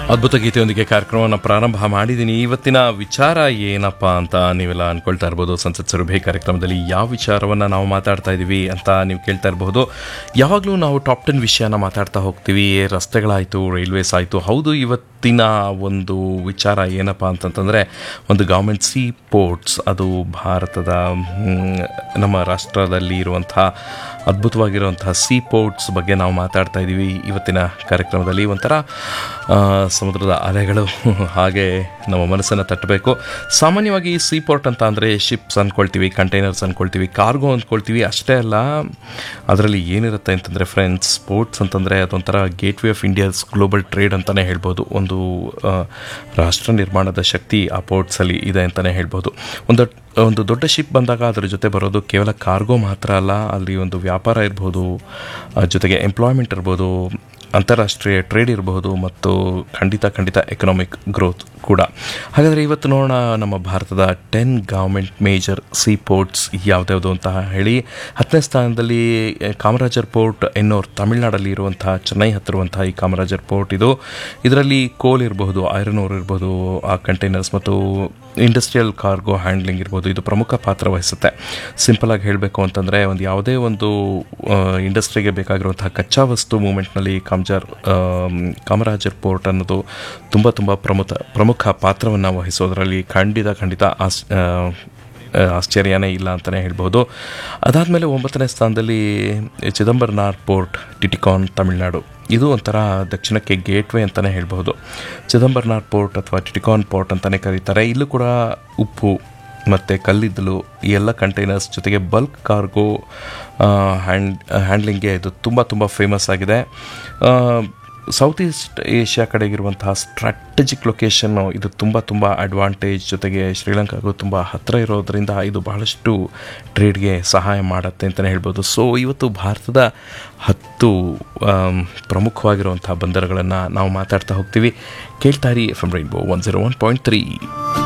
ಅದ್ಭುತ ಗೀತೆಯೊಂದಿಗೆ ಕಾರ್ಯಕ್ರಮವನ್ನು ಪ್ರಾರಂಭ ಮಾಡಿದ್ದೀನಿ ಇವತ್ತಿನ ವಿಚಾರ ಏನಪ್ಪ ಅಂತ ನೀವೆಲ್ಲ ಅನ್ಕೊಳ್ತಾ ಇರ್ಬೋದು ಸಂಸತ್ ಸುರಭಿ ಕಾರ್ಯಕ್ರಮದಲ್ಲಿ ಯಾವ ವಿಚಾರವನ್ನು ನಾವು ಮಾತಾಡ್ತಾ ಇದ್ದೀವಿ ಅಂತ ನೀವು ಕೇಳ್ತಾ ಇರಬಹುದು ಯಾವಾಗಲೂ ನಾವು ಟಾಪ್ ಟೆನ್ ವಿಷಯನ ಮಾತಾಡ್ತಾ ಹೋಗ್ತೀವಿ ರಸ್ತೆಗಳಾಯಿತು ರೈಲ್ವೇಸ್ ಆಯಿತು ಹೌದು ಇವತ್ತಿನ ಒಂದು ವಿಚಾರ ಏನಪ್ಪ ಅಂತಂತಂದರೆ ಒಂದು ಗೌರ್ಮೆಂಟ್ ಸಿ ಪೋರ್ಟ್ಸ್ ಅದು ಭಾರತದ ಮ್, ನಮ್ಮ ರಾಷ್ಟ್ರದಲ್ಲಿ ಇರುವಂತಹ ಅದ್ಭುತವಾಗಿರುವಂತಹ ಸಿ ಪೋರ್ಟ್ಸ್ ಬಗ್ಗೆ ನಾವು ಮಾತಾಡ್ತಾ ಇದ್ದೀವಿ ಇವತ್ತಿನ ಕಾರ್ಯಕ್ರಮದಲ್ಲಿ ಒಂಥರ ಆ, ಸಮುದ್ರದ ಅಲೆಗಳು ಹಾಗೆ ನಮ್ಮ ಮನಸ್ಸನ್ನು ತಟ್ಟಬೇಕು ಸಾಮಾನ್ಯವಾಗಿ ಸಿ ಪೋರ್ಟ್ ಅಂತ ಅಂದರೆ ಶಿಪ್ಸ್ ಅಂದ್ಕೊಳ್ತೀವಿ ಕಂಟೈನರ್ಸ್ ಅಂದ್ಕೊಳ್ತೀವಿ ಕಾರ್ಗೋ ಅಂದ್ಕೊಳ್ತೀವಿ ಅಷ್ಟೇ ಅಲ್ಲ ಅದರಲ್ಲಿ ಏನಿರುತ್ತೆ ಅಂತಂದರೆ ಫ್ರೆಂಡ್ಸ್ ಸ್ಪೋರ್ಟ್ಸ್ ಅಂತಂದರೆ ಅದೊಂಥರ gateway of India's global trade ಅಂತಲೇ ಹೇಳ್ಬೋದು ಒಂದು ಆ, ರಾಷ್ಟ್ರ ನಿರ್ಮಾಣದ ಶಕ್ತಿ ಆ ಪೋರ್ಟ್ಸಲ್ಲಿ ಇದೆ ಅಂತಲೇ ಹೇಳ್ಬೋದು ಒಂದು ಒಂದು ದೊಡ್ಡ ಶಿಪ್ ಬಂದಾಗ ಅದರ ಜೊತೆ ಬರೋದು ಕೇವಲ ಕಾರ್ಗೋ ಮಾತ್ರ ಅಲ್ಲ ಅಲ್ಲಿ ಒಂದು ವ್ಯಾಪಾರ ಇರ್ಬೋದು ಆ, ಜೊತೆಗೆ ಎಂಪ್ಲಾಯ್ಮೆಂಟ್ ಇರ್ಬೋದು ಅಂತಾರಾಷ್ಟ್ರೀಯ ಟ್ರೇಡ್ ಇರಬಹುದು ಮತ್ತು ಖಂಡಿತ ಖಂಡಿತ ಎಕನಾಮಿಕ್ ಗ್ರೋತ್ ಕೂಡ ಹಾಗಾದರೆ ಇವತ್ತು ನೋಡೋಣ ನಮ್ಮ ಭಾರತದ ten government major sea ports ಯಾವ್ದ್ಯಾವುದು ಅಂತ ಹೇಳಿ ಹತ್ತನೇ ಸ್ಥಾನದಲ್ಲಿ ಆ, ಕಾಮರಾಜರ್ ಪೋರ್ಟ್ ಎನ್ನೋರ್ ತಮಿಳುನಾಡಲ್ಲಿ ಇರುವಂತಹ ಚೆನ್ನೈ ಹತ್ತಿರುವಂತಹ ಈ ಕಾಮರಾಜರ್ ಪೋರ್ಟ್ ಇದು ಇದರಲ್ಲಿ ಕೋಲ್ ಇರಬಹುದು ಐರನ್ ಓರ್ ಇರ್ಬೋದು ಆ ಕಂಟೈನರ್ಸ್ ಮತ್ತು ಇಂಡಸ್ಟ್ರಿಯಲ್ ಕಾರ್ಗೋ ಹ್ಯಾಂಡ್ಲಿಂಗ್ ಇರ್ಬೋದು ಇದು ಪ್ರಮುಖ ಪಾತ್ರ ವಹಿಸುತ್ತೆ ಸಿಂಪಲ್ ಆಗಿ ಹೇಳಬೇಕು ಅಂತಂದರೆ ಒಂದು ಯಾವುದೇ ಒಂದು ಇಂಡಸ್ಟ್ರಿಗೆ ಬೇಕಾಗಿರುವಂತಹ ಕಚ್ಚಾ ವಸ್ತು ಮೂಮೆಂಟ್ನಲ್ಲಿ ಕಾಮಜಾರ್ ಆಮ್, ಕಾಮರಾಜರ್ ಪೋರ್ಟ್ ಅನ್ನೋದು ತುಂಬ ತುಂಬ ಪ್ರಮುಖ ಪ್ರಮುಖ ಪಾತ್ರವನ್ನು ವಹಿಸೋದರಲ್ಲಿ ಖಂಡಿತ ಖಂಡಿತ ಆಸ್ ಆ, ಆ, ಆಶ್ಚರ್ಯನೇ ಇಲ್ಲ ಅಂತಲೇ ಹೇಳ್ಬೋದು ಅದಾದಮೇಲೆ ಒಂಬತ್ತನೇ ಸ್ಥಾನದಲ್ಲಿ ಚಿದಂಬರನಾರ್ ಪೋರ್ಟ್ ಟಿಟಿಕಾನ್ ತಮಿಳುನಾಡು ಇದು ಒಂಥರ ದಕ್ಷಿಣಕ್ಕೆ ಗೇಟ್ವೇ ಅಂತಲೇ ಹೇಳ್ಬೋದು ಚಿದಂಬರನಾರ್ ಪೋರ್ಟ್ ಅಥವಾ ಟಿಟಿಕಾನ್ ಪೋರ್ಟ್ ಅಂತಲೇ ಕರೀತಾರೆ ಇಲ್ಲೂ ಕೂಡ ಉಪ್ಪು ಮತ್ತು ಕಲ್ಲಿದ್ದಲು ಈ ಎಲ್ಲ ಕಂಟೈನರ್ಸ್ ಜೊತೆಗೆ ಬಲ್ಕ್ ಕಾರ್ಗೋ ಹ್ಯಾಂಡ್ ಹ್ಯಾಂಡ್ಲಿಂಗ್ಗೆ ಇದು ತುಂಬ ತುಂಬ ಫೇಮಸ್ ಆಗಿದೆ ಸೌತ್ ಈಸ್ಟ್ ಏಷ್ಯಾ ಕಡೆಗಿರುವಂತಹ ಸ್ಟ್ರಾಟಜಿಕ್ ಲೊಕೇಶನ್ನು ಇದು ತುಂಬ ತುಂಬ ಅಡ್ವಾಂಟೇಜ್ ಜೊತೆಗೆ ಶ್ರೀಲಂಕಾಗೂ ತುಂಬ ಹತ್ತಿರ ಇರೋದರಿಂದ ಇದು ಬಹಳಷ್ಟು ಟ್ರೇಡ್ಗೆ ಸಹಾಯ ಮಾಡುತ್ತೆ ಅಂತಲೇ ಹೇಳ್ಬೋದು ಸೊ ಇವತ್ತು ಭಾರತದ ಹತ್ತು ಆಮ್, ಪ್ರಮುಖವಾಗಿರುವಂತಹ ಬಂದರುಗಳನ್ನು ನಾವು ಮಾತಾಡ್ತಾ ಹೋಗ್ತೀವಿ ಕೇಳ್ತಾ ಇರಿ F M rainbow one zero one point three